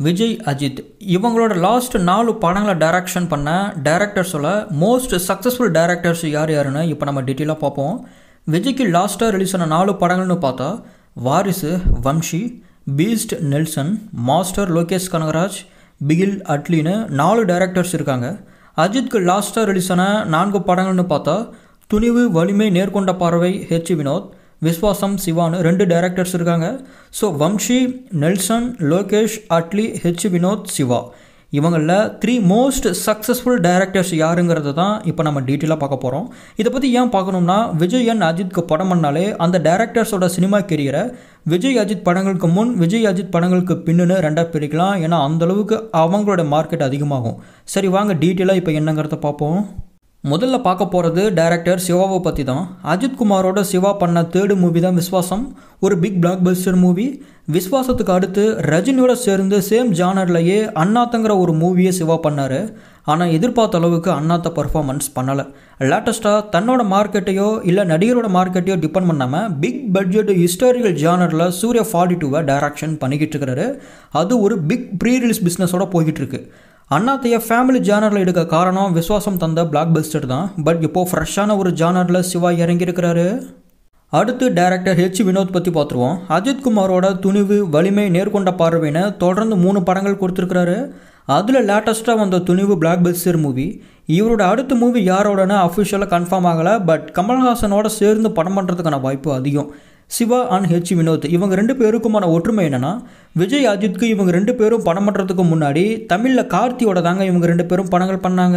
விஜய் அஜித் இவங்களோட லாஸ்ட் நாலு படங்களை டைரக்ஷன் பண்ண டேரக்டர்ஸோட மோஸ்ட் சக்ஸஸ்ஃபுல் டேரக்டர்ஸ் யார் யாருன்னு இப்போ நம்ம டீட்டெயிலாக பார்ப்போம் விஜய்க்கு லாஸ்ட்டாக ரிலீஸ் ஆன நாலு படங்கள்னு பார்த்தா வாரிசு வம்ஷி பீஸ்ட் நெல்சன் மாஸ்டர் லோகேஷ் கனகராஜ் பிகில் அட்லின்னு நாலு டேரக்டர்ஸ் இருக்காங்க அஜித்க்கு லாஸ்ட்டாக ரிலீஸ் ஆன நான்கு படங்கள்னு பார்த்தா துணிவு வலிமை நேர்கொண்ட பார்வை ஹெச் வினோத் விஸ்வாசம் சிவான்னு ரெண்டு டேரக்டர்ஸ் இருக்காங்க ஸோ வம்ஷி நெல்சன் லோகேஷ் அட்லி ஹெச் வினோத் சிவா இவங்களில் த்ரீ மோஸ்ட் சக்ஸஸ்ஃபுல் டேரக்டர்ஸ் யாருங்கிறது தான் இப்போ நம்ம டீட்டெயிலாக பார்க்க போகிறோம் இதை பற்றி ஏன் பார்க்கணும்னா விஜய் அண்ட் அஜித்க்கு படம் பண்ணாலே அந்த டேரக்டர்ஸோட சினிமா கெரியரை விஜய் அஜித் படங்களுக்கு முன் விஜய் அஜித் படங்களுக்கு பின்னுன்னு ரெண்டாக பிரிக்கலாம் ஏன்னா அந்தளவுக்கு அவங்களோட மார்க்கெட் அதிகமாகும் சரி வாங்க டீட்டெயிலாக இப்போ என்னங்கிறத பார்ப்போம் முதல்ல பார்க்க போகிறது டைரக்டர் சிவாவை பற்றி தான் அஜித் குமாரோட சிவா பண்ண தேர்டு மூவி தான் விஸ்வாசம் ஒரு பிக் பிளாக் பஸ்டர் மூவி விஸ்வாசத்துக்கு அடுத்து ரஜினியோட சேர்ந்து சேம் ஜானர்லையே அண்ணாத்தங்கிற ஒரு மூவியை சிவா பண்ணார் ஆனால் எதிர்பார்த்த அளவுக்கு அண்ணாத்த பர்ஃபார்மன்ஸ் பண்ணலை லேட்டஸ்ட்டாக தன்னோட மார்க்கெட்டையோ இல்லை நடிகரோட மார்க்கெட்டையோ டிபெண்ட் பண்ணாமல் பிக் பட்ஜெட் ஹிஸ்டாரிக்கல் ஜானரில் சூர்யா ஃபார்ட்டி டூவை டைரக்ஷன் பண்ணிக்கிட்டு இருக்கிறாரு அது ஒரு பிக் ப்ரீ ரிலீஸ் பிஸ்னஸோட போய்கிட்டு இருக்கு அண்ணாத்தைய ஃபேமிலி ஜானரில் எடுக்க காரணம் விஸ்வாசம் தந்த பிளாக் பஸ்டர் தான் பட் இப்போது ஃப்ரெஷ்ஷான ஒரு ஜானரில் சிவா இறங்கியிருக்கிறாரு அடுத்து டைரக்டர் ஹெச் வினோத் பற்றி பார்த்துருவோம் அஜித் குமாரோட துணிவு வலிமை நேர்கொண்ட பார்வைன்னு தொடர்ந்து மூணு படங்கள் கொடுத்துருக்கிறாரு அதில் லேட்டஸ்ட்டாக வந்த துணிவு பிளாக் பஸ்டர் மூவி இவரோட அடுத்த மூவி யாரோடனா அஃபிஷியலாக கன்ஃபார்ம் ஆகலை பட் கமல்ஹாசனோட சேர்ந்து படம் பண்ணுறதுக்கான வாய்ப்பு அதிகம் சிவா அண்ட் ஹெச் வினோத் இவங்க ரெண்டு பேருக்குமான ஒற்றுமை என்னென்னா விஜய் அஜித்க்கு இவங்க ரெண்டு பேரும் படம் பண்ணுறதுக்கு முன்னாடி தமிழில் கார்த்தியோட தாங்க இவங்க ரெண்டு பேரும் படங்கள் பண்ணாங்க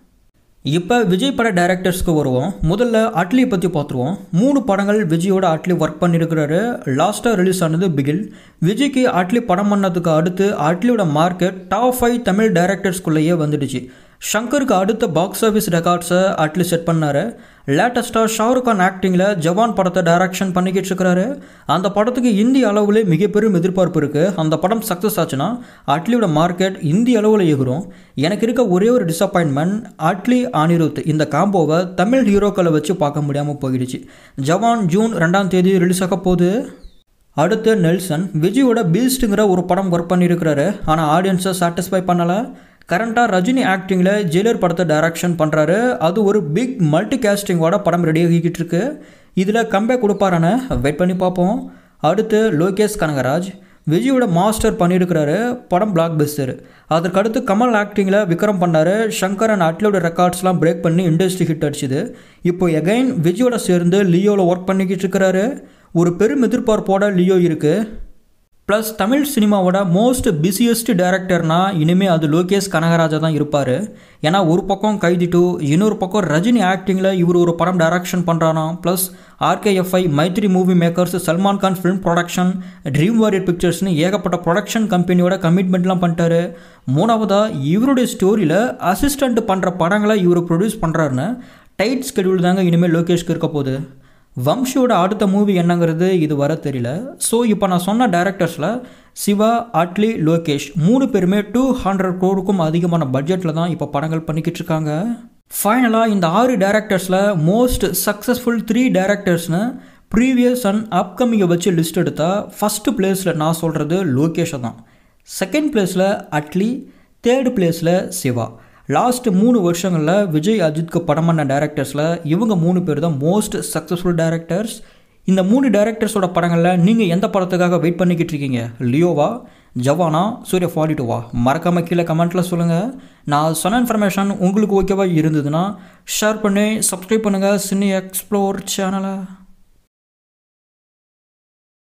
இப்போ விஜய் பட டைரக்டர்ஸ்க்கு வருவோம் முதல்ல அட்லி பற்றி பார்த்துருவோம் மூணு படங்கள் விஜயோட அட்லி ஒர்க் பண்ணியிருக்கிறாரு லாஸ்ட்டாக ரிலீஸ் ஆனது பிகில் விஜய்க்கு அட்லி படம் பண்ணதுக்கு அடுத்து அட்லியோட மார்க்கெட் டாப் ஃபைவ் தமிழ் டைரக்டர்ஸ்குள்ளேயே வந்துடுச்சு ஷங்கருக்கு அடுத்த பாக்ஸ் ஆஃபீஸ் ரெக்கார்ட்ஸை அட்லி செட் பண்ணார் லேட்டஸ்ட்டாக ஷாருக் கான் ஆக்டிங்கில் ஜவான் படத்தை டைரக்ஷன் பண்ணிக்கிட்டு இருக்கிறாரு அந்த படத்துக்கு இந்திய அளவில் மிகப்பெரும் எதிர்பார்ப்பு இருக்குது அந்த படம் சக்ஸஸ் ஆச்சுன்னா அட்லியோட மார்க்கெட் இந்திய அளவில் எகுரும் எனக்கு இருக்க ஒரே ஒரு டிசப்பாயின்மெண்ட் அட்லி அனிருத் இந்த காம்போவை தமிழ் ஹீரோக்களை வச்சு பார்க்க முடியாமல் போயிடுச்சு ஜவான் ஜூன் ரெண்டாம் தேதி ரிலீஸ் ஆக போகுது அடுத்து நெல்சன் விஜயோட பீஸ்ட்டுங்கிற ஒரு படம் ஒர்க் பண்ணியிருக்கிறாரு ஆனால் ஆடியன்ஸை சாட்டிஸ்ஃபை பண்ணலை கரண்ட்டாக ரஜினி ஆக்டிங்கில் ஜெயிலர் படத்தை டைரக்ஷன் பண்ணுறாரு அது ஒரு பிக் மல்டி கேஸ்டிங்கோட படம் ரெடி ஆகிக்கிட்டு இருக்கு இதில் கம்பேக் கொடுப்பாரான வெயிட் பண்ணி பார்ப்போம் அடுத்து லோகேஷ் கனகராஜ் விஜயோட மாஸ்டர் பண்ணியிருக்கிறாரு படம் பிளாக் பஸ்டர் அதற்கடுத்து கமல் ஆக்டிங்கில் விக்ரம் பண்ணார் சங்கர் அண்ட் அட்லியோட ரெக்கார்ட்ஸ்லாம் பிரேக் பண்ணி இண்டஸ்ட்ரி ஹிட் அடிச்சுது இப்போ எகைன் விஜயோட சேர்ந்து லியோவில் ஒர்க் பண்ணிக்கிட்டு இருக்கிறாரு ஒரு பெரும் எதிர்பார்ப்போட லியோ இருக்குது ப்ளஸ் தமிழ் சினிமாவோட மோஸ்ட் பிஸியஸ்ட் டேரக்டர்னா இனிமேல் அது லோகேஷ் கனகராஜா தான் இருப்பார் ஏன்னா ஒரு பக்கம் கைதி டூ இன்னொரு பக்கம் ரஜினி ஆக்டிங்கில் இவர் ஒரு படம் டைரக்ஷன் பண்ணுறாராம் plus RKFI Mythri movie makers Salman Khan film production dream warrior பிக்சர்ஸ்னு ஏகப்பட்ட ப்ரொடக்ஷன் கம்பெனியோட கமிட்மெண்ட்லாம் பண்ணிட்டாரு மூணாவதாக இவருடைய ஸ்டோரியில் அசிஸ்டண்ட் பண்ணுற படங்களை இவர் ப்ரொடியூஸ் பண்ணுறாருன்னு டைட் ஸ்கெடியூல் தாங்க இனிமேல் லோகேஷ்க்கு இருக்க போகுது வம்ஷியோட அடுத்த மூவி என்னங்கிறது இது வர தெரியல ஸோ இப்போ நான் சொன்ன டேரக்டர்ஸில் சிவா அட்லி லோகேஷ் மூணு பேருமே டூ ஹண்ட்ரட் க்ரோருக்கும் அதிகமான பட்ஜெட்டில் தான் இப்போ படங்கள் பண்ணிக்கிட்டு இருக்காங்க ஃபைனலாக இந்த ஆறு டேரக்டர்ஸில் மோஸ்ட் சக்ஸஸ்ஃபுல் த்ரீ டேரக்டர்ஸ்னு ப்ரீவியஸ் அண்ட் அப்கமிங்கை வச்சு லிஸ்ட் எடுத்தால் ஃபஸ்ட்டு பிளேஸில் நான் சொல்கிறது லோகேஷை தான் செகண்ட் பிளேஸில் அட்லி தேர்டு பிளேஸில் சிவா லாஸ்ட் மூணு வருஷங்களில் விஜய் அஜித்க்கு படம் பண்ண டேரக்டர்ஸில் இவங்க மூணு பேர் தான் மோஸ்ட் சக்ஸஸ்ஃபுல் டேரக்டர்ஸ் இந்த மூணு டேரக்டர்ஸோட படங்களில் நீங்கள் எந்த படத்துக்காக வெயிட் பண்ணிக்கிட்டு இருக்கீங்க லியோவா ஜவானா சூர்யா ஃபார்ட்டி டூவா மறக்காமல் கீழே கமெண்ட்டில் சொல்லுங்கள் நான் சொன்ன இன்ஃபர்மேஷன் உங்களுக்கு ஓகேவா இருந்ததுன்னா ஷேர் பண்ணி சப்ஸ்கிரைப் பண்ணுங்கள் சினி எக்ஸ்ப்ளோர் சேனலை